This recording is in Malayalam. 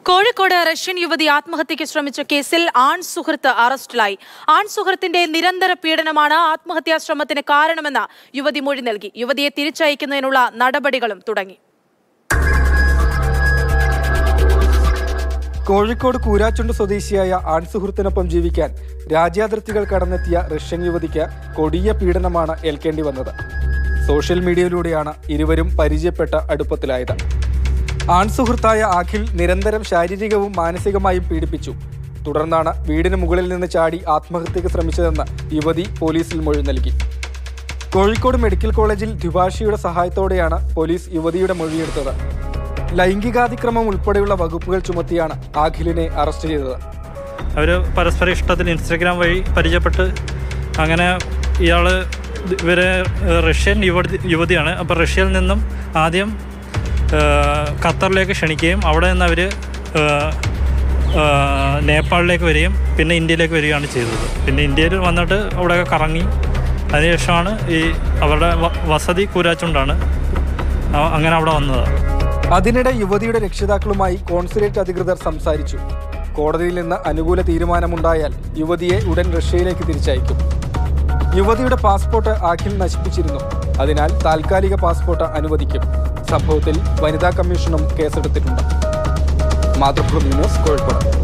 കോഴിക്കോട് റഷ്യൻ യുവതി ആത്മഹത്യയ്ക്ക് ശ്രമിച്ച കേസിൽ ആൺ സുഹൃത്ത് അറസ്റ്റിലായി ആൺ സുഹൃത്തിന്റെ നിരന്തര പീഡനമാണ് ആത്മഹത്യാ ശ്രമത്തിന് കാരണമെന്ന് യുവതി മൊഴി നൽകി യുവതിയെ തിരിച്ചയക്കുന്നതിനുള്ള നടപടികളും തുടങ്ങി കോഴിക്കോട് കൂരാച്ചുണ്ട് സ്വദേശിയായ ആൺസുഹൃത്തിനൊപ്പം ജീവിക്കാൻ രാജ്യാതിർത്തികൾ കടന്നെത്തിയ റഷ്യൻ യുവതിക്ക് കൊടിയ പീഡനമാണ് ഏൽക്കേണ്ടി വന്നത് സോഷ്യൽ മീഡിയയിലൂടെയാണ് ഇരുവരും പരിചയപ്പെട്ട അടുപ്പത്തിലായത് ആൺസുഹൃത്തായ അഖിൽ നിരന്തരം ശാരീരികവും മാനസികമായും പീഡിപ്പിച്ചു തുടർന്നാണ് വീടിന് മുകളിൽ നിന്ന് ചാടി ആത്മഹത്യക്ക് ശ്രമിച്ചതെന്ന് യുവതി പോലീസിൽ മൊഴി നൽകി കോഴിക്കോട് മെഡിക്കൽ കോളേജിൽ ദ്വിഭാഷിയുടെ സഹായത്തോടെയാണ് പോലീസ് യുവതിയുടെ മൊഴിയെടുത്തത് ലൈംഗികാതിക്രമം ഉൾപ്പെടെയുള്ള വകുപ്പുകൾ ചുമത്തിയാണ് അഖിലിനെ അറസ്റ്റ് ചെയ്തത് അവർ പരസ്പര ഇഷ്ടത്തിൽ ഇൻസ്റ്റഗ്രാം വഴി പരിചയപ്പെട്ട് അങ്ങനെ ഇയാൾ ഇവരെ റഷ്യൻ യുവതി യുവതിയാണ് അപ്പോൾ റഷ്യയിൽ നിന്നും ആദ്യം ഏഹ്, ഖത്തറിലേക്ക് ക്ഷണിക്കുകയും അവിടെ നിന്ന് അവർ നേപ്പാളിലേക്ക് വരികയും പിന്നെ ഇന്ത്യയിലേക്ക് വരികയാണ് ചെയ്തത് പിന്നെ ഇന്ത്യയിൽ വന്നിട്ട് അവിടെയൊക്കെ കറങ്ങി അതിനുശേഷമാണ് ഈ അവരുടെ വ- വസതി കൂരാച്ചുണ്ടാണ് ആ- അങ്ങനെ അവിടെ വന്നത് അതിനിടെ യുവതിയുടെ രക്ഷിതാക്കളുമായി കോൺസുലേറ്റ് അധികൃതർ സംസാരിച്ചു കോടതിയിൽ നിന്ന് അനുകൂല തീരുമാനമുണ്ടായാൽ യുവതിയെ ഉടൻ റഷ്യയിലേക്ക് തിരിച്ചയക്കും യുവതിയുടെ പാസ്പോർട്ട് അഖിൽ നശിപ്പിച്ചിരുന്നു അതിനാൽ താൽക്കാലിക പാസ്പോർട്ട് അനുവദിക്കും സംഭവത്തിൽ വനിതാ കമ്മീഷനും കേസെടുത്തിട്ടുണ്ട് മാതൃഭൂമി ന്യൂസ് കോഴിക്കോട്